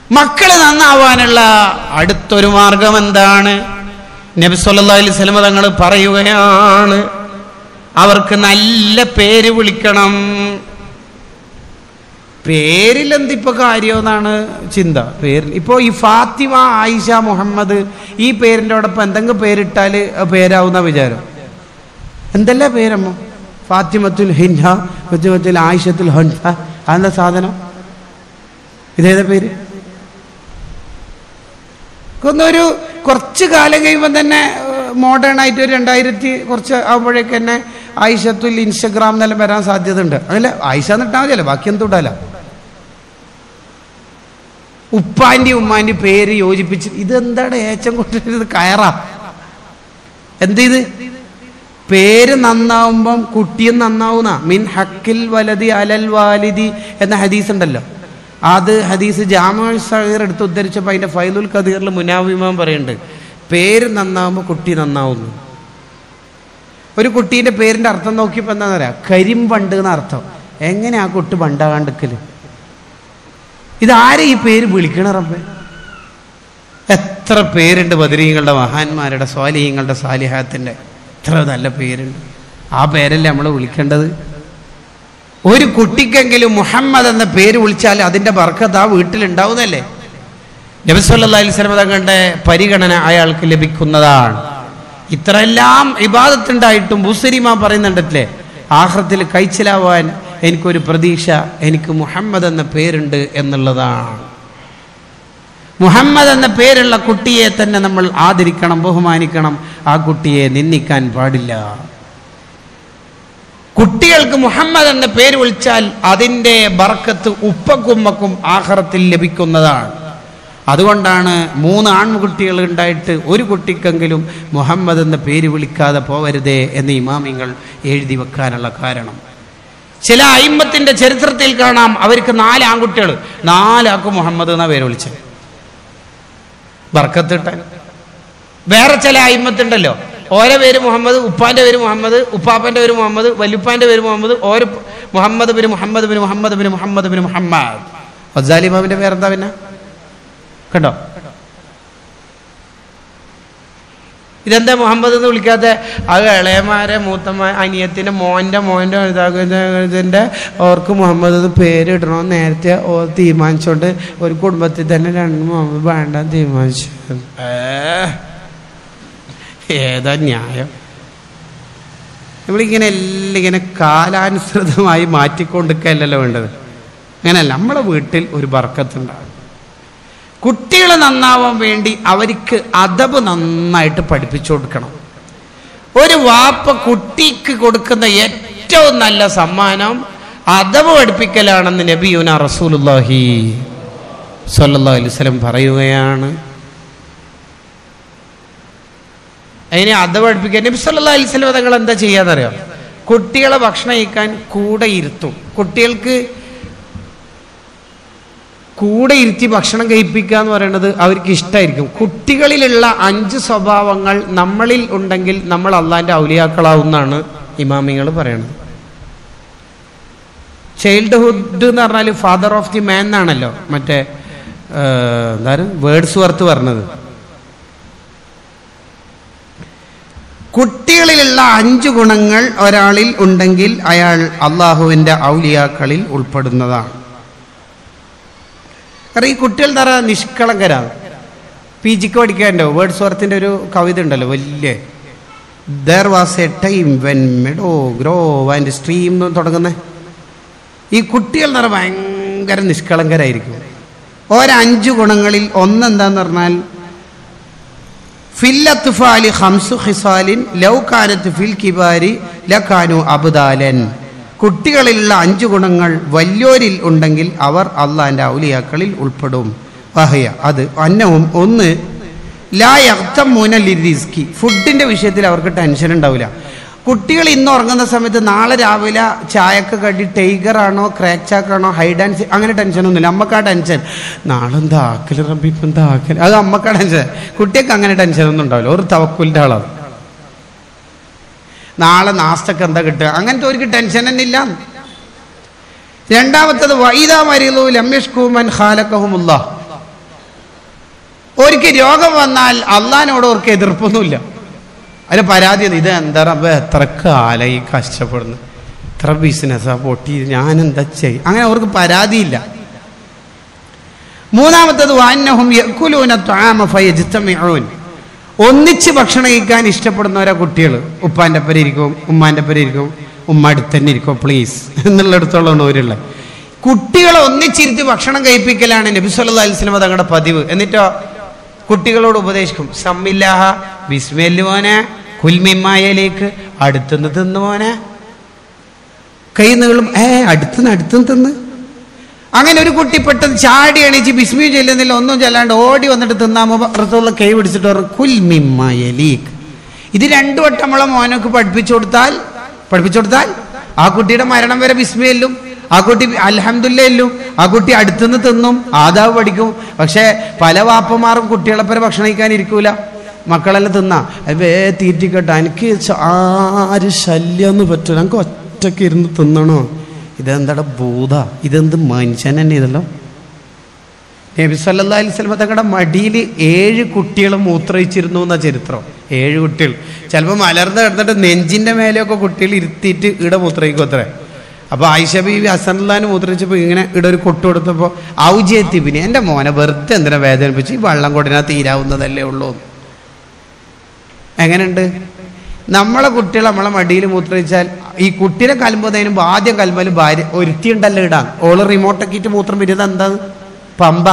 മക്കൾ നന്നാവാനുള്ള അടുത്തൊരു മാർഗം എന്താണ് നബി സല്ലല്ലാഹു അലൈഹി വസല്ലം തങ്ങൾ പറയുകയാണ് അവർക്ക് നല്ല പേര് വിളിക്കണം പേരിൽ എന്തിപ്പോ കാര്യമെന്നാണ് ചിന്ത പേരിൽ ഇപ്പോൾ ഈ ഫാത്തിമ ആയിഷ മുഹമ്മദ് ഈ പേരിൻ്റെ ഓടൊപ്പം എന്തെങ്കിലും പേരിട്ടാൽ പേരാവുന്ന വിചാരം എന്തല്ല പേരമ്മ ഫാത്തിമത്തുൽ ഹിൻഹ ഫാത്തിമത്തുൽ ആയിഷത്തുൽ ഹൻഹ അതെന്താ സാധനം ഇതേതാ പേര് ഒരു കുറച്ച് കാലം കഴിയുമ്പോൾ തന്നെ മോഡേൺ ആയിട്ട് ഒരു രണ്ടായിരത്തി കുറച്ച് ആകുമ്പോഴേക്ക് തന്നെ ആയിഷത്തുൽ ഇൻസ്റ്റഗ്രാം എന്നെല്ലാം വരാൻ സാധ്യത ഉണ്ട് അതല്ല ആയിഷ എന്നിട്ടാൽ മതിയല്ലോ ബാക്കി എന്തും ഇടാല ഉപ്പാൻ്റെ ഉമ്മാൻ്റെ പേര് യോജിപ്പിച്ച് ഇതെന്താണ് ഏച്ചം കൊണ്ടിരുന്നത് കയറാ എന്ത് ഇത് പേര് നന്നാവുമ്പം കുട്ടിയും നന്നാവുന്ന മിൻ ഹക്കിൽ വലതി അലൽ വാലിദി എന്ന ഹദീസ് ഉണ്ടല്ലോ അത് ഹദീസ് ജാമ സഹീർ എടുത്ത് ഉദ്ധരിച്ചപ്പോൾ അതിൻ്റെ ഫൈലുൽ ഖദീറിൽ മുനാവിമാൻ പറയുന്നുണ്ട് പേര് നന്നാവുമ്പോൾ കുട്ടി നന്നാവുന്നു ഒരു കുട്ടീൻ്റെ പേരിൻ്റെ അർത്ഥം നോക്കിയപ്പോൾ എന്താ പറയാ കരിമ്പണ്ട് എന്ന അർത്ഥം എങ്ങനെ ആ കുട്ടി ബണ്ടാകാണ്ടിക്കല് ഇതാരെ ഈ പേര് വിളിക്കണ റബ്ബേ എത്ര പേരുണ്ട് ബദരീങ്ങളുടെ മഹാന്മാരുടെ സ്വാലിഹീങ്ങളുടെ സാലിഹാത്തിൻ്റെ എത്ര നല്ല പേരുണ്ട് ആ പേരല്ലേ നമ്മൾ വിളിക്കേണ്ടത് ഒരു കുട്ടിക്കെങ്കിലും മുഹമ്മദ് എന്ന പേര് വിളിച്ചാൽ അതിൻ്റെ ബർക്കത്ത് ആ വീട്ടിലുണ്ടാവുന്നല്ലേ നബിസ്വല്ലാ അലിസ്ലമ തങ്ങളുടെ പരിഗണന അയാൾക്ക് ലഭിക്കുന്നതാണ് ഇത്രയെല്ലാം ഇബാദത്തുണ്ടായിട്ടും ബുസരിമ പറയുന്നുണ്ടല്ലേ ആഹ്റത്തിൽ കഴിച്ചിലാവാൻ എനിക്കൊരു പ്രതീക്ഷ എനിക്ക് മുഹമ്മദ് എന്ന പേരുണ്ട് എന്നുള്ളതാണ് മുഹമ്മദ് എന്ന പേരുള്ള കുട്ടിയെ തന്നെ നമ്മൾ ആദരിക്കണം ബഹുമാനിക്കണം ആ കുട്ടിയെ നിന്ദിക്കാൻ പാടില്ല കുട്ടികൾക്ക് മുഹമ്മദ് എന്ന പേര് വിളിച്ചാൽ അതിൻ്റെ ബർക്കത്ത് ഉപ്പക്കുമ്മക്കും ആഹ്റത്തിൽ ലഭിക്കുന്നതാണ് അതുകൊണ്ടാണ് മൂന്ന് ആൺകുട്ടികൾ ഉണ്ടായിട്ട് ഒരു കുട്ടിക്കെങ്കിലും മുഹമ്മദ് എന്ന പേര് വിളിക്കാതെ പോവരുതേ എന്ന് ഇമാമിങ്ങൾ എഴുതി വെക്കാനുള്ള കാരണം ചില അയിമ്പത്തിൻ്റെ ചരിത്രത്തിൽ കാണാം അവർക്ക് നാല് ആൺകുട്ടികൾ നാലാക്കും മുഹമ്മദ് എന്ന പേര് വിളിച്ചത് ബർക്കത്തിട്ടാൻ വേറെ ചില അയിമത്തുണ്ടല്ലോ ഓരോ പേര് മുഹമ്മദ് ഉപ്പാന്റെ പേര് മുഹമ്മദ് ഉപ്പാപ്പന്റെ പേര് മുഹമ്മദ് വല്യുപ്പാന്റെ പേര് മുഹമ്മദ് ഓരോ മുഹമ്മദ് ബിൻ മുഹമ്മദ് ബിൻ മുഹമ്മദ് ബിൻ മുഹമ്മദ് ബിൻ മുഹമ്മദ് വസാലി ബാബിന്റെ പേരെന്താ പിന്നെ കണ്ടോ ഇതെന്താ മുഹമ്മദ് എന്ന് വിളിക്കാത്ത അത് ഇളയമാരെ മൂത്തമ്മ അനിയത്തിന്റെ മോന്റെ മോന്റെ ഇതാകുന്നതിന്റെ ഓർക്ക് മുഹമ്മദ് എന്ന് പേരിടണമെന്ന് നേരത്തെ ഓ തീരുമാനിച്ചോണ്ട് ഒരു കുടുംബത്തിൽ തന്നെ രണ്ട് മുഹമ്മദ് വേണ്ട തീരുമാനിച്ചു ഏ, ഏതാ ന്യായം നമ്മളിങ്ങനെ എല്ലാം ഇങ്ങനെ കാലാനുസൃതമായി മാറ്റിക്കൊണ്ടിരിക്കുകയല്ലല്ലോ വേണ്ടത് അങ്ങനെയല്ല നമ്മളെ വീട്ടിൽ ഒരു ബർക്കത്തുണ്ടാകും കുട്ടികൾ നന്നാവാൻ വേണ്ടി അവർക്ക് അതബ് നന്നായിട്ട് പഠിപ്പിച്ചു കൊടുക്കണം ഒരു വാപ്പ കുട്ടിക്ക് കൊടുക്കുന്ന ഏറ്റവും നല്ല സമ്മാനം അതബ് പഠിപ്പിക്കലാണെന്ന് നബിയുന റസൂലുല്ലാഹി സല്ലല്ലാഹു അലൈഹി വസല്ലം പറയുകയാണ് അതിനെ അത് പഠിപ്പിക്കാൻ നബി സല്ലല്ലാഹു അലൈഹി വസല്ലം തങ്ങൾ എന്താ ചെയ്യാന്നറിയോ കുട്ടികളെ ഭക്ഷണം കഴിക്കാൻ കൂടെ ഇരുത്തും കുട്ടികൾക്ക് കൂടെ ഇരുത്തി ഭക്ഷണം കഴിപ്പിക്കുക എന്ന് പറയുന്നത് അവർക്ക് ഇഷ്ടമായിരിക്കും കുട്ടികളിലുള്ള അഞ്ച് സ്വഭാവങ്ങൾ നമ്മളിൽ ഉണ്ടെങ്കിൽ നമ്മൾ അള്ളാന്റെ ഔലിയാക്കളാവുന്നാണ് ഇമാമിങ്ങൾ പറയണത് ചൈൽഡ്ഹുഡ് എന്ന് പറഞ്ഞാൽ ഫാദർ ഓഫ് ദി മാൻ എന്നാണല്ലോ മറ്റേ എന്താണ് വേർഡ്സ് വർത്ത് പറഞ്ഞത് കുട്ടികളിലുള്ള അഞ്ച് ഗുണങ്ങൾ ഒരാളിൽ ഉണ്ടെങ്കിൽ അയാൾ അള്ളാഹുവിൻ്റെ ഔലിയാക്കളിൽ ഉൾപ്പെടുന്നതാണ് കാരണം ഈ കുട്ടികൾ തറ നിഷ്കളങ്കരാണ് പി ജിക്ക് പഠിക്കാനുണ്ടോ വേർഡ്സ് വർത്തിൻ്റെ ഒരു കവിത ഉണ്ടല്ലോ വലിയ there was a time when meadow grove and stream എന്ന് തുടങ്ങുന്ന ഈ കുട്ടികൾ നിറ ഭയങ്കര നിഷ്കളങ്കരായിരിക്കും ഒരഞ്ചു ഗുണങ്ങളിൽ ഒന്നെന്താന്ന് പറഞ്ഞാൽ ഫില്ലത്തുഫാലി ഹംസു ഹിസാലിൻ ലൗ കാനത്ത് ഫിൽ കിബാരി ലഖാനു അബുദാലൻ കുട്ടികളിലുള്ള അഞ്ചു ഗുണങ്ങൾ വലിയോരിൽ ഉണ്ടെങ്കിൽ അവർ അള്ളാന്റെ ഔലിയാക്കളിൽ ഉൾപ്പെടും വഹയ അത് അന്നവും ഒന്ന് ലാ യക്തമൂന ലിരിസ്കി ഫുഡിന്റെ വിഷയത്തിൽ അവർക്ക് ടെൻഷൻ ഉണ്ടാവില്ല കുട്ടികൾ ഇന്ന് ഉറങ്ങുന്ന സമയത്ത് നാളെ രാവിലെ ചായക്ക് കടി ടൈഗർ ആണോ ക്രാക്ക് ചാക്കാണോ ഹൈഡ് ആൻഡ് സീ- അങ്ങനെ ടെൻഷനൊന്നുമില്ല അമ്മക്ക് ആ ടെൻഷൻ നാളെ എന്താ ആക്കല് റബ്ബി ഇപ്പം എന്താ ആക്കല് അത് അമ്മക്ക് ആ ടെൻഷൻ കുട്ടികൾക്ക് അങ്ങനെ ടെൻഷനൊന്നും ഉണ്ടാവില്ല ഒരു തവക്കുലിൻ്റെ ആളാണ് നാളെ നാസ്തക്ക് എന്താ കിട്ടുക അങ്ങനത്തെ ഒരു ടെൻഷൻ തന്നെ ഇല്ല രണ്ടാമത്തത് വൈദാ മരിയലു ലമ്യഷ്കൂമൻ ഖാലക്കഹുമുല്ല ഒരിക്കൽ രോഗം വന്നാൽ അള്ളഹാനോട് അവർക്ക് എതിർപ്പൊന്നുമില്ല അതിന് പരാതി ഒന്നും, ഇത് എന്താ റബ്ബേ എത്ര കാലം ഈ കഷ്ടപ്പെടുന്നു ഇത്ര ബിസിനസ്സാ പൊട്ടി ഞാൻ എന്താ ചെയ്യും അങ്ങനെ അവർക്ക് പരാതിയില്ല മൂന്നാമത്തത് വാന്നഹും യക്കുലൂന ത്വാമ ഫയജ്തമിഊൻ ഒന്നിച്ച് ഭക്ഷണം കഴിക്കാൻ ഇഷ്ടപ്പെടുന്നവരാ കുട്ടികൾ ഉപ്പാൻ്റെ പേര് ഇരിക്കും ഉമ്മാൻ്റെ പേര് ഇരിക്കും ഉമ്മ അടുത്ത് തന്നെ ഇരിക്കും പ്ലീസ് എന്നുള്ളിടത്തോളം അവരുള്ളത് കുട്ടികളെ ഒന്നിച്ചിരുത്തി ഭക്ഷണം കഴിപ്പിക്കലാണ് നബി സല്ലല്ലാഹു അലൈഹി വസല്ലം തങ്ങളുടെ പതിവ് എന്നിട്ടോ കുട്ടികളോട് ഉപദേശിക്കും സമ്മില്ലാഹ ബിസ്മില്ലു മോനെ കുൽമിമായയിലേക്ക് അടുത്തുനിന്ന് തിന്നു മോനെ കൈ നീളും ഏ അടുത്തുനിന്ന് അടുത്തുനിന്ന് തിന്ന് അങ്ങനെ ഒരു കുട്ടി പെട്ടെന്ന് ചാടി എണീച്ച് ബിസ്മി ചെല്ലുന്നില്ല ഒന്നും ചെല്ലാണ്ട് ഓടി വന്നിട്ട് തിന്നാമോ പുറത്തുള്ള കൈ പിടിച്ചിട്ട് പറഞ്ഞു കുൽമിമ്മയലീക്ക് ഇത് രണ്ടു വട്ടം നമ്മളെ മോനൊക്കെ പഠിപ്പിച്ചു കൊടുത്താൽ പഠിപ്പിച്ചു കൊടുത്താൽ ആ കുട്ടിയുടെ മരണം വരെ ബിസ്മിയല്ലും ആ കുട്ടി അൽഹംദുല്ലല്ലും ആ കുട്ടി അടുത്തുനിന്ന് തിന്നും ആദാവ് പഠിക്കും പക്ഷേ പല വാപ്പമാരും കുട്ടികളെ പേരെ ഭക്ഷണം കഴിക്കാൻ ഇരിക്കൂല മക്കളെല്ലാം തിന്നാ അത് വേ തീറ്റിക്കട്ടെ എനിക്ക് ച- ആര് ശല്യമൊന്നും പറ്റൂല എനിക്ക് ഒറ്റയ്ക്ക് ഇരുന്ന് തിന്നണോ ഇതെന്താടാ ഭൂത ഇതെന്ത് മനുഷ്യൻ തന്നെ ഇതല്ലോ നബി സല്ലല്ലാഹു അലൈഹി വസല്ലം തങ്ങളുടെ മടിയിൽ ഏഴ് കുട്ടികൾ മൂത്രയിച്ചിരുന്നു എന്ന ചരിത്രം ഏഴ് കുട്ടികൾ ചിലപ്പോൾ മലർന്ന് കിടന്നിട്ട് നെഞ്ചിന്റെ മേലെയൊക്കെ കുട്ടികൾ ഇരുത്തിയിട്ട് ഇവിടെ മൂത്രയിക്കും അത്രേ അപ്പോൾ ആയിഷ ബീവി ഹസൻലാന് മൂത്രയിച്ചപ്പോൾ ഇങ്ങനെ ഇവിടെ ഒരു കൊട്ട് കൊടുത്തപ്പോൾ ഔജയത്തി പിന്നെ എൻ്റെ മോനെ വെറുതെ എന്തിനാ വേദനിപ്പിച്ച് ഈ വെള്ളം കൊടിനാ തീരാവുന്നതല്ലേ ഉള്ളൂ എങ്ങനെയുണ്ട് നമ്മളെ കുട്ടികൾ നമ്മളെ മടിയിൽ മൂത്രയിച്ചാൽ ഈ കുട്ടിനെ കലമ്പുന്നതിന് മുമ്പ് ആദ്യം കലമ്പല് ഭാര്യ ഒരുത്തി ഉണ്ടല്ലോ ഇടാൻ ഓള് റിമോട്ടൊക്കെ ഇട്ട് മൂത്രം വരുന്നത് എന്താ പമ്പ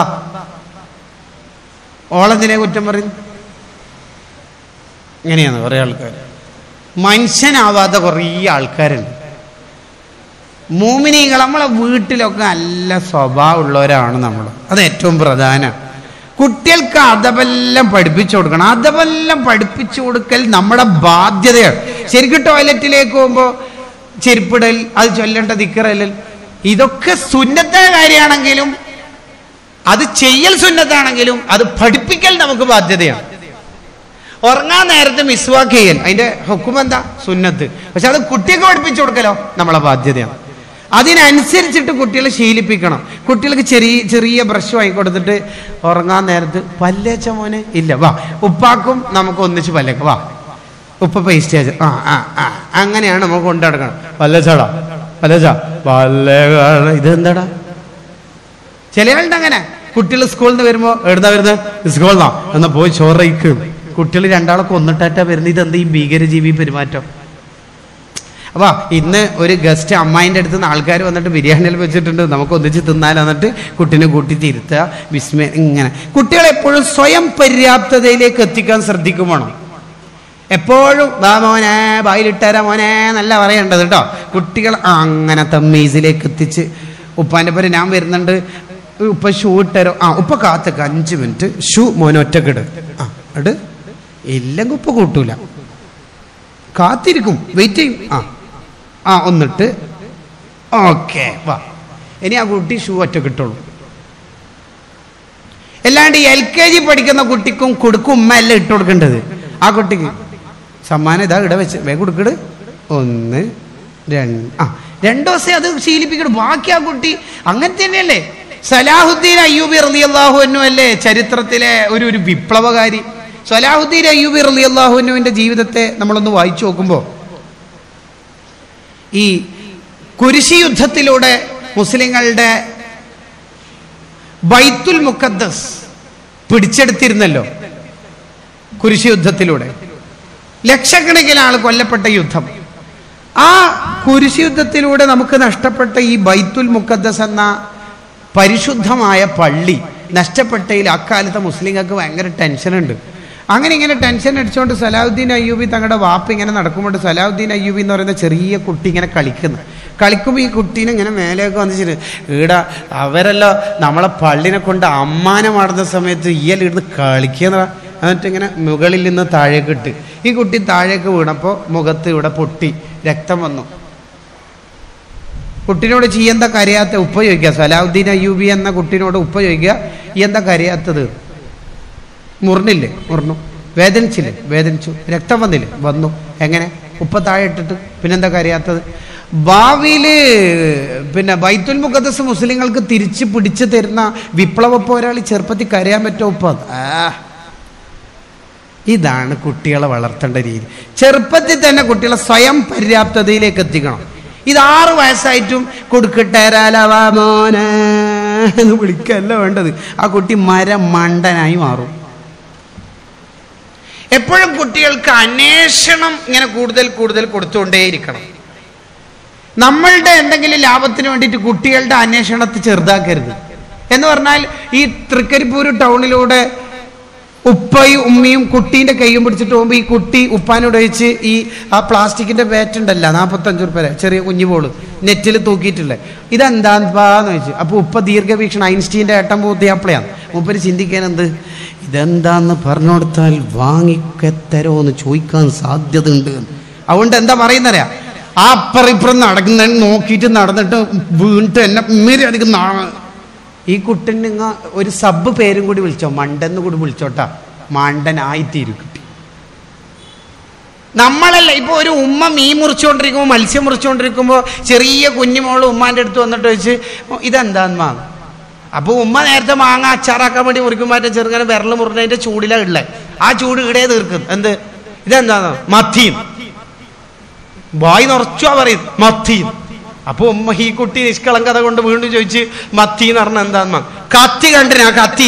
ഓളെന്തിനെ കുറ്റം പറയും ഇങ്ങനെയാണ് കുറേ ആൾക്കാർ മനുഷ്യനാവാത്ത കുറേ ആൾക്കാരുണ്ട് മൂമിനികൾ നമ്മളെ വീട്ടിലൊക്കെ നല്ല സ്വഭാവമുള്ളവരാണ് നമ്മൾ അത് ഏറ്റവും പ്രധാനം കുട്ടികൾക്ക് അതവെല്ലാം പഠിപ്പിച്ചു കൊടുക്കണം അതവെല്ലാം പഠിപ്പിച്ചു കൊടുക്കൽ നമ്മുടെ ബാധ്യതയാണ് ശരിക്കും ടോയ്ലറ്റിലേക്ക് പോകുമ്പോൾ ചെരുപ്പിടൽ അത് ചൊല്ലേണ്ട ദിക്കറൽ ഇതൊക്കെ സുന്നത്തായ കാര്യമാണെങ്കിലും അത് ചെയ്യൽ സുന്നത്താണെങ്കിലും അത് പഠിപ്പിക്കൽ നമുക്ക് ബാധ്യതയാണ് ഉറങ്ങാൻ നേരത്തെ മിസ്വാക്ക് ചെയ്യൽ അതിന്റെ ഹുക്കും എന്താ സുന്നത്ത് പക്ഷെ അത് കുട്ടികൾക്ക് പഠിപ്പിച്ചു കൊടുക്കലോ നമ്മളെ ബാധ്യതയാണ് അതിനനുസരിച്ചിട്ട് കുട്ടികളെ ശീലിപ്പിക്കണം കുട്ടികൾക്ക് ചെറിയ ചെറിയ ബ്രഷ് വാങ്ങിക്കൊടുത്തിട്ട് ഉറങ്ങാൻ നേരത്ത് പല്ലേച്ച മോനെ ഇല്ല വാ ഉപ്പാക്കും നമുക്ക് ഒന്നിച്ച് പല്ലേക്ക വാ ഉപ്പ പേസ്റ്റ് ആ ആ ആ അങ്ങനെയാണ് നമ്മൾ കൊണ്ടു നടക്കണം പല്ലച്ചാടാ പല്ലച്ചാ പല്ലേക്കാള ഇതെന്താടാ ചില ആളുടെ അങ്ങനെ കുട്ടികൾ സ്കൂളിൽ നിന്ന് വരുമ്പോൾ എവിടുന്നാ വരുന്നത് സ്കൂളിൽ നിന്നാ എന്നാ പോയി ചോറയ്ക്കും കുട്ടികൾ രണ്ടാളെ കൊന്നിട്ടാറ്റാ വരുന്നത് ഇതെന്താ ഈ ഭീകരജീവി പെരുമാറ്റം അപ്പൊ ഇന്ന് ഒരു ഗസ്റ്റ് അമ്മായിൻ്റെ അടുത്ത് നിന്ന് ആൾക്കാർ വന്നിട്ട് ബിരിയാണിയിൽ വെച്ചിട്ടുണ്ട് നമുക്ക് ഒന്നിച്ച് തിന്നാൽ എന്നിട്ട് കുട്ടീനെ കൂട്ടി തിരുത്തുക വിസ്മയ ഇങ്ങനെ കുട്ടികളെ എപ്പോഴും സ്വയം പര്യാപ്തതയിലേക്ക് എത്തിക്കാൻ ശ്രദ്ധിക്കും വേണം എപ്പോഴും വാ മോനെ വായിലിട്ടേരാ മോനെ നല്ല പറയേണ്ടത് കേട്ടോ കുട്ടികൾ അങ്ങനെ തമ്മീസിലേക്ക് എത്തിച്ച് ഉപ്പാൻ്റെ പേര് ഞാൻ വരുന്നുണ്ട് ഉപ്പ ഷൂ ഇട്ടരോ ആ ഉപ്പ കാത്തക്ക അഞ്ച് മിനിറ്റ് ഷൂ മോനെ ഒറ്റക്കിട് ആ ഇട് ഇല്ലെങ്കിൽ ഉപ്പ കൂട്ടൂല കാത്തിരിക്കും വെയിറ്റ് ചെയ്യും ആ ആ ഒന്നിട്ട് ഓക്കെ വാ ഇനി ആ കുട്ടി ഷൂ ഒറ്റ കിട്ടുള്ളൂ അല്ലാണ്ട് എൽ കെ ജി പഠിക്കുന്ന കുട്ടിക്കും കൊടുക്കും ഉമ്മ അല്ല ഇട്ട് കൊടുക്കേണ്ടത് ആ കുട്ടിക്ക് സമ്മാനം ഇതാ ഇവിടെ വെച്ച് വേ കൊടുക്കട് ഒന്ന് രണ്ട് ആ രണ്ടു ദിവസം അത് ശീലിപ്പിക്കണം ബാക്കി ആ കുട്ടി അങ്ങനെ തന്നെയല്ലേ സലാഹുദ്ദീൻ അയ്യൂബി റളിയല്ലാഹു അൻഹു അല്ലേ ചരിത്രത്തിലെ ഒരു ഒരു വിപ്ലവകാരി സലാഹുദ്ദീൻ അയ്യൂബി റളിയല്ലാഹു അൻഹുവിന്റെ ജീവിതത്തെ നമ്മളൊന്ന് വായിച്ചു നോക്കുമ്പോൾ ഈ കുരിശി യുദ്ധത്തിലൂടെ മുസ്ലിങ്ങളുടെ ബൈത്തുൽ മുക്കദ്ദസ് പിടിച്ചെടുത്തിരുന്നല്ലോ കുരിശി യുദ്ധത്തിലൂടെ ലക്ഷക്കണക്കിന് ആൾ കൊല്ലപ്പെട്ട യുദ്ധം ആ കുരിശി യുദ്ധത്തിലൂടെ നമുക്ക് നഷ്ടപ്പെട്ട ഈ ബൈത്തുൽ മുക്കദ്ദസ് എന്ന പരിശുദ്ധമായ പള്ളി നഷ്ടപ്പെട്ടതിൽ അക്കാലത്തെ മുസ്ലിങ്ങൾക്ക് ഭയങ്കര ടെൻഷനുണ്ട് അങ്ങനെ ഇങ്ങനെ ടെൻഷൻ അടിച്ചുകൊണ്ട് സലാഹുദ്ദീൻ അയ്യൂബി തങ്ങളുടെ വാപ്പ് ഇങ്ങനെ നടക്കുമ്പോൾ സലാഹുദ്ദീൻ അയ്യൂബി എന്ന് പറയുന്ന ചെറിയ കുട്ടി ഇങ്ങനെ കളിക്കുന്നു കളിക്കുമ്പോൾ ഈ കുട്ടീനെ ഇങ്ങനെ മേലേക്ക് വന്നിട്ട് ഈട അവരല്ലോ നമ്മളെ പള്ളിനെ കൊണ്ട് അമ്മാനമാടുന്ന സമയത്ത് ഇയലിരുന്ന് കളിക്കുന്ന എന്നിട്ട് ഇങ്ങനെ മുകളിൽ നിന്ന് താഴേക്ക് ഇട്ട് ഈ കുട്ടി താഴേക്ക് വീണപ്പോൾ മുഖത്ത് ഇവിടെ പൊട്ടി രക്തം വന്നു കുട്ടിനോട് ചെയ്യ എന്താ കരയാത്ത ഉപ്പ ചോദിക്കുക സലാഹുദ്ദീൻ അയ്യൂബി എന്ന കുട്ടിനോട് ഉപ്പ ചോദിക്കുക ഈ എന്താ കരയാത്തത് മുറിഞ്ഞില്ലേ മുറിഞ്ഞു വേദനിച്ചില്ലേ വേദനിച്ചു രക്തം വന്നില്ലേ വന്നു എങ്ങനെ ഉപ്പ താഴെ ഇട്ടിട്ട് പിന്നെന്താ കരയാത്തത് ഭാവിയിൽ പിന്നെ ബൈത്തുൽ മുഖദ്സ് മുസ്ലിങ്ങൾക്ക് തിരിച്ച് പിടിച്ചു തരുന്ന വിപ്ലവ പോരാളി ചെറുപ്പത്തിൽ കരയാൻ പറ്റുമോ ഇപ്പൊ ആ ഇതാണ് കുട്ടികളെ വളർത്തേണ്ട രീതി ചെറുപ്പത്തിൽ തന്നെ കുട്ടികളെ സ്വയം പര്യാപ്തതയിലേക്ക് എത്തിക്കണം ഇത് ആറ് വയസ്സായിട്ടും കൊടുക്കട്ടേരാലവാ മോനെ എന്ന് വിളിക്കല്ല വേണ്ടത് ആ കുട്ടി മരം മണ്ടനായി മാറും എപ്പോഴും കുട്ടികൾക്ക് അന്വേഷണം ഇങ്ങനെ കൂടുതൽ കൂടുതൽ കൊടുത്തുകൊണ്ടേയിരിക്കണം നമ്മളുടെ എന്തെങ്കിലും ലാഭത്തിന് വേണ്ടിയിട്ട് കുട്ടികളുടെ അന്വേഷണത്തെ ചെറുതാക്കരുത് എന്ന് പറഞ്ഞാൽ ഈ തൃക്കരിപ്പൂർ ടൗണിലൂടെ ഉപ്പയും ഉമ്മയും കുട്ടീൻ്റെ കൈയും പിടിച്ചിട്ട് പോകുമ്പോൾ ഈ കുട്ടി ഉപ്പാനോട് വെച്ച് ഈ ആ പ്ലാസ്റ്റിക്കിന്റെ ബാറ്റ് ഉണ്ടല്ല നാൽപ്പത്തഞ്ച് റുപ്യ ചെറിയ കുഞ്ഞു ബോള് നെറ്റിൽ തൂക്കിയിട്ടില്ലേ ഇതെന്താന്ന് ചോദിച്ചു അപ്പോൾ ഉപ്പ ദീർഘവീക്ഷണം ഐൻസ്റ്റീൻ്റെ ഏട്ടൻ പൂത്തിയാപ്പിളയാണ് മൂപ്പര് ചിന്തിക്കാൻ എന്ത് ഇതെന്താന്ന് പറഞ്ഞു കൊടുത്താൽ വാങ്ങിക്കത്തരോ എന്ന് ചോദിക്കാൻ സാധ്യത ഉണ്ട് അതുകൊണ്ട് എന്താ പറയുന്നറിയാ ആ അപ്പറിപ്പുറം നടക്കുന്ന നോക്കിയിട്ട് നടന്നിട്ട് വീണിട്ട് എന്നെ ഉമ്മേരി അധികം നാ- ഈ കുട്ടൻ നിങ്ങ ഒരു സബ് പേരും കൂടി വിളിച്ചോ മണ്ടെന്ന് കൂടി വിളിച്ചോട്ടാ മണ്ടനായിത്തീരും കുട്ടി നമ്മളല്ല ഇപ്പൊ ഒരു ഉമ്മ മീൻ മുറിച്ചുകൊണ്ടിരിക്കുമ്പോൾ മത്സ്യം മുറിച്ചുകൊണ്ടിരിക്കുമ്പോൾ ചെറിയ കുഞ്ഞുമോള് ഉമ്മാന്റെ അടുത്ത് വന്നിട്ട് വെച്ച് ഇതെന്താന്ന് മാങ്ങ അപ്പൊ ഉമ്മ നേരത്തെ മാങ്ങ അച്ചാറാക്കാൻ വേണ്ടി മുറിക്കുമ്പോൾ മറ്റേ ചെറുങ്ങനെ വിരൽ മുറിഞ്ഞതിന്റെ ചൂടിലാ ഉള്ളത് ആ ചൂട് ഇടേ തീർക്കും എന്ത് ഇതെന്താന്ന് മത്തിയും വായി നിറച്ചാ പറയും മത്തിയും അപ്പൊ ഉമ്മ ഈ കുട്ടി നിഷ്കളങ്കത കൊണ്ട് വീണ്ടും ചോദിച്ച് മത്തി എന്ന് പറഞ്ഞ എന്താന്ന് കത്തി കണ്ടിനാ കത്തി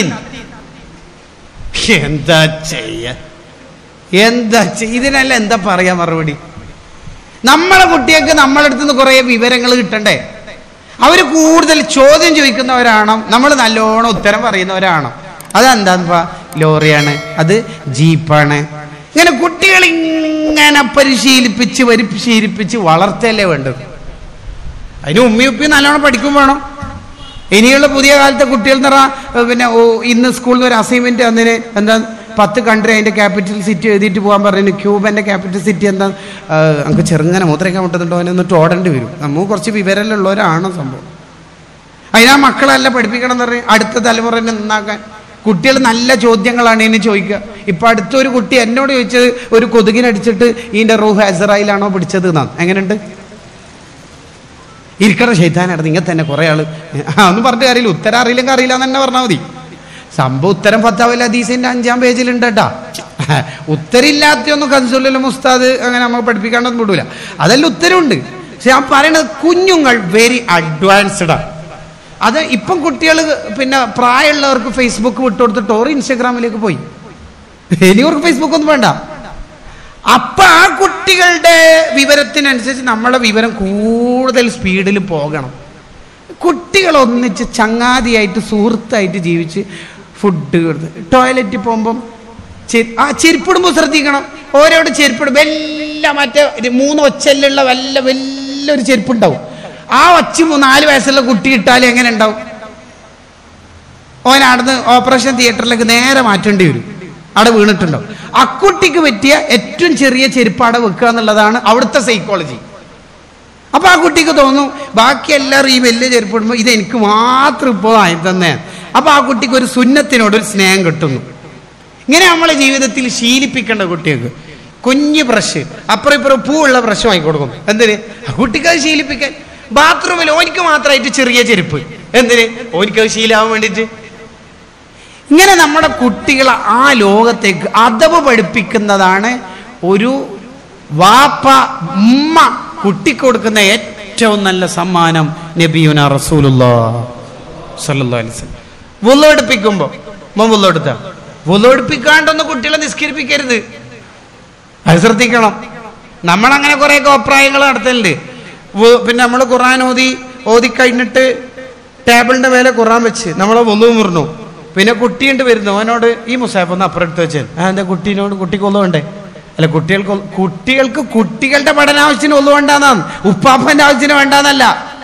എന്താ ചെയ്യ എന്താ ചെയ്യ ഇതിനല്ല എന്താ പറയാ മറുപടി നമ്മളെ കുട്ടികൾക്ക് നമ്മളെ അടുത്ത് നിന്ന് കുറേ വിവരങ്ങൾ കിട്ടണ്ടേ അവർ കൂടുതൽ ചോദ്യം ചോദിക്കുന്നവരാണോ നമ്മൾ നല്ലോണം ഉത്തരം പറയുന്നവരാണോ അതെന്താന്ന് ലോറിയാണ് അത് ജീപ്പാണ് ഇങ്ങനെ കുട്ടികൾ ഇങ്ങനെ പരിശീലിപ്പിച്ച് പരിശീലിപ്പിച്ച് വളർത്തല്ലേ വേണ്ടത് അതിന് ഉമ്മി ഉപ്പി നല്ലോണം പഠിക്കും വേണം ഇനിയുള്ള പുതിയ കാലത്തെ കുട്ടികൾ എന്ന് പറഞ്ഞാൽ പിന്നെ ഓ ഇന്ന് സ്കൂളിൽ നിന്ന് ഒരു അസൈൻമെന്റ് വന്നതിന് എന്താ പത്ത് കൺട്രി അതിന്റെ ക്യാപിറ്റൽ സിറ്റി എഴുതിയിട്ട് പോകാൻ പറഞ്ഞു ക്യൂബന്റെ ക്യാപിറ്റൽ സിറ്റി എന്താ ആ, നമുക്ക് ചെറുങ്ങനെ മൂത്രയ്ക്കാൻ മുട്ടുന്നുണ്ടോ അവനെ ഒന്ന് ഓടേണ്ടി വരും നമുക്ക് കുറച്ച് വിവരമുള്ളവരാണ് സംഭവം അതിനാ മക്കളെല്ലാം പഠിപ്പിക്കണം എന്ന് പറയും അടുത്ത തലമുറനെ നന്നാക്കാൻ കുട്ടികൾ നല്ല ചോദ്യങ്ങളാണ് ഇനി ചോദിക്കുക ഇപ്പൊ അടുത്തൊരു കുട്ടി എന്നോട് ചോദിച്ചത് ഒരു കൊതുകിനടിച്ചിട്ട് ഇതിന്റെ റൂഹ് ഹസറായിലാണോ പിടിച്ചത് എന്നാണ് എങ്ങനെയുണ്ട് ഇരിക്കണ ശൈത്താനായിരുന്നു ഇങ്ങനെ തന്നെ കുറെ ആള് ആ, ഒന്നും പറഞ്ഞിട്ട് കാര്യമില്ല ഉത്തരം അറിയില്ലെങ്കിൽ അറിയില്ല എന്ന് തന്നെ പറഞ്ഞാൽ മതി സംഭവം ഉത്തരം പത്താവില്ല ഹദീസിന്റെ അഞ്ചാം പേജിലുണ്ട് കേട്ടാ ഉത്തരമില്ലാത്തൊന്നും കൻസുല്ല മുസ്താദ് അങ്ങനെ നമുക്ക് പഠിപ്പിക്കാണ്ടൊന്നും വിടൂല അതെല്ലാം ഉത്തരവുണ്ട് പക്ഷെ ഞാൻ പറയണത് കുഞ്ഞുങ്ങൾ വെരി അഡ്വാൻസ്ഡാ അത് ഇപ്പം കുട്ടികൾ പിന്നെ പ്രായമുള്ളവർക്ക് ഫേസ്ബുക്ക് വിട്ടുകൊടുത്തിട്ട് ഓർ ഇൻസ്റ്റാഗ്രാമിലേക്ക് പോയി ഇനി അവർക്ക് ഫേസ്ബുക്ക് ഒന്നും വേണ്ട അപ്പൊ ആ കുട്ടികളുടെ വിവരത്തിനനുസരിച്ച് നമ്മളെ വിവരം കൂടുതൽ സ്പീഡിൽ പോകണം കുട്ടികൾ ഒന്നിച്ച് ചങ്ങാതിയായിട്ട് സുഹൃത്തായിട്ട് ജീവിച്ച് ഫുഡ് കൊടുത്ത് ടോയ്ലറ്റിൽ പോകുമ്പം ചെ- ആ ചെരുപ്പിടുമ്പോൾ ശ്രദ്ധിക്കണം ഓരോട് ചെരുപ്പിടും വല്ല മറ്റേ ഒരു മൂന്ന് ഒച്ചല്ലുള്ള വല്ല വലിയൊരു ചെരുപ്പുണ്ടാവും ആ ഒച്ച മൂ- നാല് വയസ്സുള്ള കുട്ടി ഇട്ടാൽ എങ്ങനെ ഉണ്ടാവും ഓൻ അവിടുന്ന് ഓപ്പറേഷൻ തിയേറ്ററിലേക്ക് നേരെ മാറ്റേണ്ടി വരും അവിടെ വീണിട്ടുണ്ടാവും അക്കുട്ടിക്ക് പറ്റിയ ഏറ്റവും ചെറിയ ചെരുപ്പ് അവിടെ വെക്കുക എന്നുള്ളതാണ് അവിടുത്തെ സൈക്കോളജി അപ്പൊ ആ കുട്ടിക്ക് തോന്നും ബാക്കി എല്ലാവരും ഈ വലിയ ചെരുപ്പ് ഇടുമ്പോൾ ഇത് എനിക്ക് മാത്രം ഇപ്പോൾ ആയി തന്നെ അപ്പൊ ആ കുട്ടിക്ക് ഒരു സുന്നത്തിനോട് ഒരു സ്നേഹം കിട്ടുന്നു ഇങ്ങനെ നമ്മളെ ജീവിതത്തിൽ ശീലിപ്പിക്കേണ്ട കുട്ടികൾക്ക് കുഞ്ഞ് ബ്രഷ് അപ്പുറം ഇപ്പുറം പൂവുള്ള ബ്രഷ് വാങ്ങിക്കൊടുക്കും എന്തിന് ആ കുട്ടിക്ക് അത് ശീലിപ്പിക്കാൻ ബാത്റൂമിൽ ഓനിക്ക് മാത്രമായിട്ട് ചെറിയ ചെരുപ്പ് എന്തിന് ഓനിക്ക് അത് ശീലാവാൻ വേണ്ടിയിട്ട് ഇങ്ങനെ നമ്മുടെ കുട്ടികളെ ആ ലോകത്തേക്ക് അതവ് പഠിപ്പിക്കുന്നതാണ് ഒരു വാപ്പ ഉമ്മ കുട്ടിക്ക് കൊടുക്കുന്ന ഏറ്റവും നല്ല സമ്മാനം നബിയുന റസൂലുല്ലാ സല്ലല്ലാഹു അലൈഹി വസല്ലം വുളെടുപ്പിക്കുമ്പോൾ മോൻ വുളെടുത്ത വുളെടുപ്പിക്കാണ്ടൊന്ന് കുട്ടികളെ നിസ്കരിപ്പിക്കരുത് അത് ശ്രദ്ധിക്കണം നമ്മളങ്ങനെ കുറെ അഭിപ്രായങ്ങൾ നടത്തലുണ്ട് വ്- പിന്നെ നമ്മൾ ഖുറാൻ ഓതി ഓതി കഴിഞ്ഞിട്ട് ടേബിളിന്റെ മേലെ ഖുറാൻ വെച്ച് നമ്മളെ ഒന്നു മുറിഞ്ഞു പിന്നെ കുട്ടിയുണ്ട് വരുന്നു അവനോട് ഈ മുസാഫ് ഒന്ന് അപ്പുറം എടുത്ത് വെച്ചാൽ ആ എന്താ കുട്ടീനോട് കുട്ടിക്ക് ഒന്നുണ്ടേ അല്ല കുട്ടികൾക്ക് ഒ- കുട്ടികൾക്ക് കുട്ടികളുടെ പഠനാവശ്യത്തിന് ഒന്നും വേണ്ടാന്നാണ് ഉപ്പാപ്പന്റെ ആവശ്യത്തിന് വേണ്ടാന്നല്ല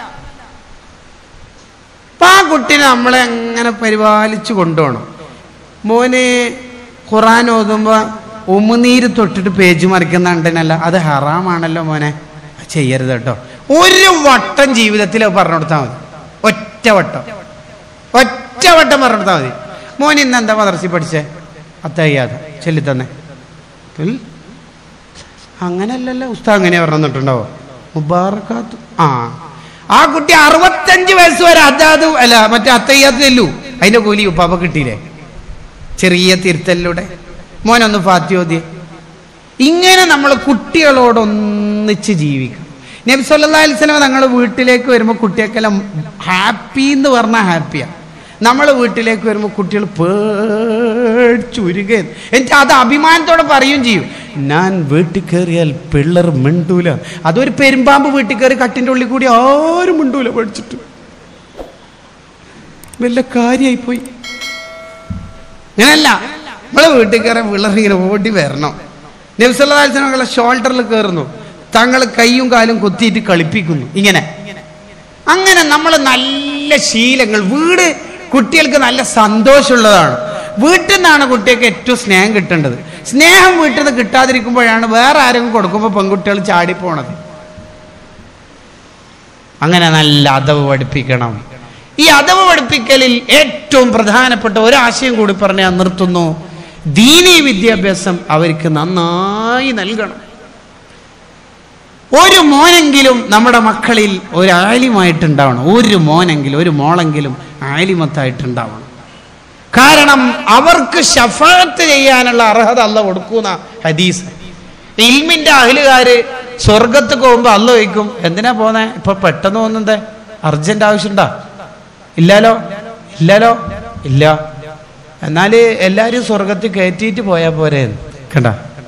അപ്പൊ ആ കുട്ടീനെ നമ്മളെ അങ്ങനെ പരിപാലിച്ചു കൊണ്ടുപോകണം മോന് ഖുറാൻ ഓതുമ്പോ ഉമ്മുനീര് തൊട്ടിട്ട് പേജ് മറിക്കുന്നുണ്ടെന്നല്ല അത് ഹറാമാണല്ലോ മോനെ അത് ചെയ്യരുത് കേട്ടോ ഒരു വട്ടം ജീവിതത്തിൽ അത് പറഞ്ഞു കൊടുത്താൽ മതി ഒറ്റ വട്ടം ഒറ്റ വട്ടം പറഞ്ഞു കൊടുത്താൽ മതി മോൻ ഇന്ന് എന്താ മദർസി പഠിച്ചേ അത്തയ്യാതെ ചൊല്ലി തന്നെ ഉൽ. അങ്ങനെയല്ലല്ലോ ഉസ്താദ് അങ്ങനെ പറഞ്ഞിട്ടുണ്ടാവോ മുബാറക്കാത്തു ആ ആ കുട്ടി അറുപത്തഞ്ച് വയസ്സ് വരെ അതാത് അല്ല മറ്റേ അത്തയ്യാത്തില്ലു അതിന്റെ കൂലി ഉപ്പാപ്പ കിട്ടിയില്ലേ ചെറിയ തിരുത്തലിലൂടെ മോനൊന്ന് ഫാത്യോദ്യ ഇങ്ങനെ നമ്മൾ കുട്ടികളോടൊന്നിച്ച് ജീവിക്കണം നബി സല്ലാ അലിസ്ലമ തങ്ങൾ വീട്ടിലേക്ക് വരുമ്പോൾ കുട്ടികൾക്കെല്ലാം ഹാപ്പി എന്ന് പറഞ്ഞാൽ ഹാപ്പിയാണ് നമ്മൾ വീട്ടിലേക്ക് വരുമ്പോൾ കുട്ടികൾ പേടിച്ചുരുക എന്നിട്ട് അത് അഭിമാനത്തോടെ പറയുകയും ചെയ്യും ഞാൻ വീട്ടിൽ കയറിയാൽ പിള്ളർ മിണ്ടൂല അതൊരു പെരുമ്പാമ്പ് വീട്ടിൽ കയറി കട്ടിൻ്റെ ഉള്ളിൽ കൂടി ആരും മിണ്ടൂല പഠിച്ചിട്ട് വല്ല കാര്യമായിപ്പോയി അങ്ങനല്ല നമ്മളെ വീട്ടിൽ കയറാൻ പിള്ളേർ ഇങ്ങനെ ഓടി വരണം നബ്സല്ലാസ്ലമകളെ ഷോൾഡറിൽ കയറുന്നു തങ്ങൾ കൈയും കാലും കൊത്തിയിട്ട് കളിപ്പിക്കുന്നു ഇങ്ങനെ അങ്ങനെ നമ്മൾ നല്ല ശീലങ്ങൾ വീട് കുട്ടികൾക്ക് നല്ല സന്തോഷമുള്ളതാണ് വീട്ടിൽ നിന്നാണ് കുട്ടികൾക്ക് ഏറ്റവും സ്നേഹം കിട്ടേണ്ടത് സ്നേഹം വീട്ടിൽ നിന്ന് കിട്ടാതിരിക്കുമ്പോഴാണ് വേറെ ആരെങ്കിലും കൊടുക്കുമ്പോൾ പെൺകുട്ടികൾ ചാടിപ്പോണത് അങ്ങനെ നല്ല അതവ് പഠിപ്പിക്കണം ഈ അതവ് പഠിപ്പിക്കലിൽ ഏറ്റവും പ്രധാനപ്പെട്ട ഒരാശയം കൂടി പറഞ്ഞ് ഞാൻ നിർത്തുന്നു ദീനീ വിദ്യാഭ്യാസം അവർക്ക് നന്നായി നൽകണം ഒരു മോനെങ്കിലും നമ്മുടെ മക്കളിൽ ഒരു ആലിമായിട്ടുണ്ടാവണം ഒരു മോനെങ്കിലും ഒരു മോളെങ്കിലും ആലിമത്തായിട്ടുണ്ടാവണം കാരണം അവർക്ക് ഷഫാത്ത് ചെയ്യാനുള്ള അർഹത അല്ല കൊടുക്കുന്ന ഹദീസ് ഇൽമിന്റെ അഹലുകാര് സ്വർഗത്ത് പോകുമ്പോൾ അല്ല വയ്ക്കും എന്തിനാ പോന്നെ ഇപ്പൊ പെട്ടെന്ന് പോകുന്നത് അർജന്റ് ആവശ്യമുണ്ടാ ഇല്ലാലോ ഇല്ലാലോ ഇല്ല എന്നാൽ എല്ലാരും സ്വർഗത്തിൽ കയറ്റിയിട്ട് പോയാ പോരെ കണ്ട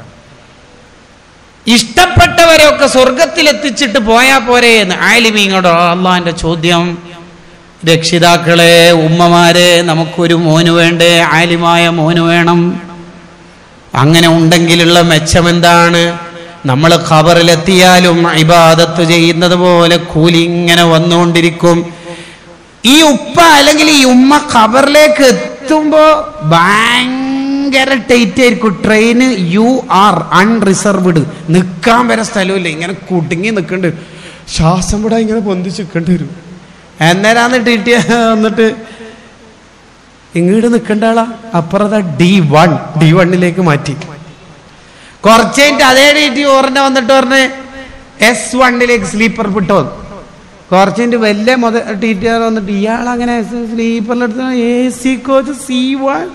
ഇഷ്ടപ്പെട്ടവരെയൊക്കെ സ്വർഗത്തിൽ എത്തിച്ചിട്ട് പോയാ പോരെ എന്ന് ആലിമീങ്ങോട് അള്ളാന്റെ ചോദ്യം രക്ഷിതാക്കളെ ഉമ്മമാരെ നമുക്കൊരു മോന് വേണ്ടേ ആലിമായ മോന് വേണം അങ്ങനെ ഉണ്ടെങ്കിലുള്ള മെച്ചം എന്താണ് നമ്മൾ ഖബറിലെത്തിയാലും ഇബാദത്ത് ചെയ്യുന്നത് പോലെ കൂലി ഇങ്ങനെ വന്നുകൊണ്ടിരിക്കും ഈ ഉപ്പ അല്ലെങ്കിൽ ഈ ഉമ്മ ഖബറിലേക്ക് എത്തുമ്പോ ഭയങ്കര ടൈറ്റ് ആയിരിക്കും ട്രെയിന് യു ആർ അൺറിസർവ്ഡ് നിൽക്കാൻ വരെ സ്ഥലമില്ല ഇങ്ങനെ കുടുങ്ങി നിൽക്കേണ്ടി വരും ശ്വാസം വിടാൻ ഇങ്ങനെ പൊന്തിച്ച് നിൽക്കേണ്ടി വരും എന്നേരാന്ന് ടി ടി വന്നിട്ട് ഇങ്ങോട്ട് നിൽക്കേണ്ട ആളാ അപ്പുറത്തെ ഡി വൺ ഡി വണ്ണിലേക്ക് മാറ്റി കുറച്ച് കഴിഞ്ഞിട്ട് അതേ ഡി ടി ഓറിന്റെ വന്നിട്ട് പറഞ്ഞ് എസ് വണ്ണിലേക്ക് സ്ലീപ്പർ വിട്ടോ കുറച്ച് കഴിഞ്ഞിട്ട് വലിയ മുത ടി ടി ആർ വന്നിട്ട് ഇയാൾ അങ്ങനെ സ്ലീപ്പറിലെടുത്ത് A C coach C one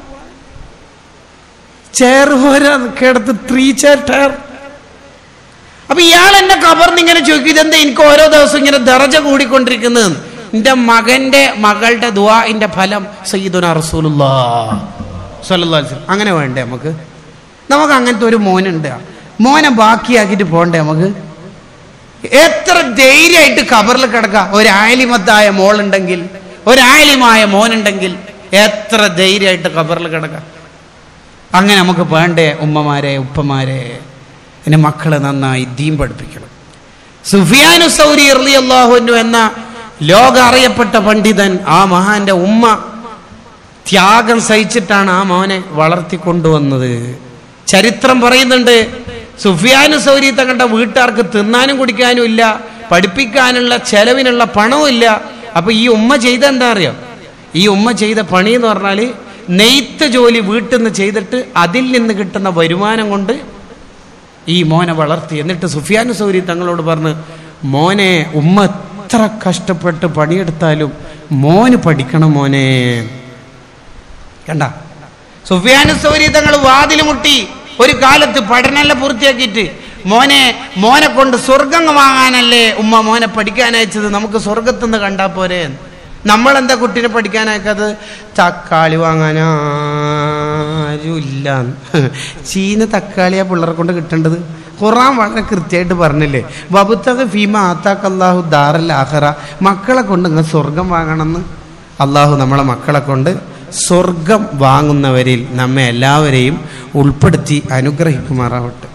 chair പോരാ കിടത്ത് ത്രീ ചെയർ ടയർ അപ്പൊ ഇയാൾ എന്നെ കബർന്ന് ഇങ്ങനെ ചോദിക്കും ഇതെന്താ എനിക്ക് ഓരോ ദിവസം ഇങ്ങനെ ദറജ കൂടിക്കൊണ്ടിരിക്കുന്നത് എന്റെ മകന്റെ മകളുടെ ദുവാന്റെ ഫലം സയ്യിദുന റസൂലുള്ളാ സ്വല്ലല്ലാഹു അലൈഹി വസല്ലം. അങ്ങനെ വേണ്ടേ നമുക്ക് നമുക്ക് അങ്ങനത്തെ ഒരു മോനുണ്ട് മോനെ ബാക്കിയാക്കിയിട്ട് പോണ്ടേ നമുക്ക് എത്ര ധൈര്യമായിട്ട് കബറിൽ കിടക്കാം ഒരാലിമത്തായ മോളുണ്ടെങ്കിൽ ഒരാലിമായ മോനുണ്ടെങ്കിൽ എത്ര ധൈര്യമായിട്ട് കബറിൽ കിടക്കാം അങ്ങനെ നമുക്ക് വേണ്ടേ ഉമ്മമാരെ ഉപ്പമാരെ എൻ്റെ മക്കളെ നന്നായി ദീൻ പഠിപ്പിക്കണം സുഫിയാനു സൗരി അള്ളാഹുനു എന്ന ലോക അറിയപ്പെട്ട പണ്ഡിതൻ ആ മഹാന്റെ ഉമ്മ ത്യാഗം സഹിച്ചിട്ടാണ് ആ മോനെ വളർത്തിക്കൊണ്ടുവന്നത് ചരിത്രം പറയുന്നുണ്ട് സുഫിയാനു സൗരി തങ്ങളുടെ വീട്ടുകാർക്ക് തിന്നാനും കുടിക്കാനും ഇല്ല പഠിപ്പിക്കാനുള്ള ചെലവിനുള്ള പണവും ഇല്ല അപ്പൊ ഈ ഉമ്മ ചെയ്ത എന്താ അറിയോ ഈ ഉമ്മ ചെയ്ത പണി എന്ന് പറഞ്ഞാൽ നെയ്ത്ത് ജോലി വീട്ടിൽ നിന്ന് ചെയ്തിട്ട് അതിൽ നിന്ന് കിട്ടുന്ന വരുമാനം കൊണ്ട് ഈ മോനെ വളർത്തി എന്നിട്ട് സുഫിയാനു സൗരി തങ്ങളോട് പറഞ്ഞ് മോനെ ഉമ്മ എത്ര കഷ്ടപ്പെട്ട് പണിയെടുത്താലും മോന് പഠിക്കണം മോനെ കണ്ട സുഫിയാനു സൗരി തങ്ങൾ വാതിൽ മുട്ടി ഒരു കാലത്ത് പഠനമെല്ലാം പൂർത്തിയാക്കിയിട്ട് മോനെ മോനെ കൊണ്ട് സ്വർഗം വാങ്ങാനല്ലേ ഉമ്മ മോനെ പഠിക്കാൻ അയച്ചത് നമുക്ക് സ്വർഗത്തുനിന്ന് കണ്ടാ പോരെ നമ്മളെന്താ കുട്ടീനെ പഠിക്കാൻ അയക്കാത് തക്കാളി വാങ്ങാനാരുമില്ല ചീന തക്കാളിയാ പിള്ളേരെ കൊണ്ട് കിട്ടേണ്ടത് ഖുറാൻ വളരെ കൃത്യമായിട്ട് പറഞ്ഞില്ലേ വബുത്തക ഫീമ ആത്താക്ക് അള്ളാഹു ദാറൽ ആഹറ മക്കളെ കൊണ്ട് ഇങ്ങ് സ്വർഗം വാങ്ങണമെന്ന് അള്ളാഹു നമ്മളെ മക്കളെ കൊണ്ട് സ്വർഗം വാങ്ങുന്നവരിൽ നമ്മെ എല്ലാവരെയും ഉൾപ്പെടുത്തി അനുഗ്രഹിക്കുമാറാവട്ടെ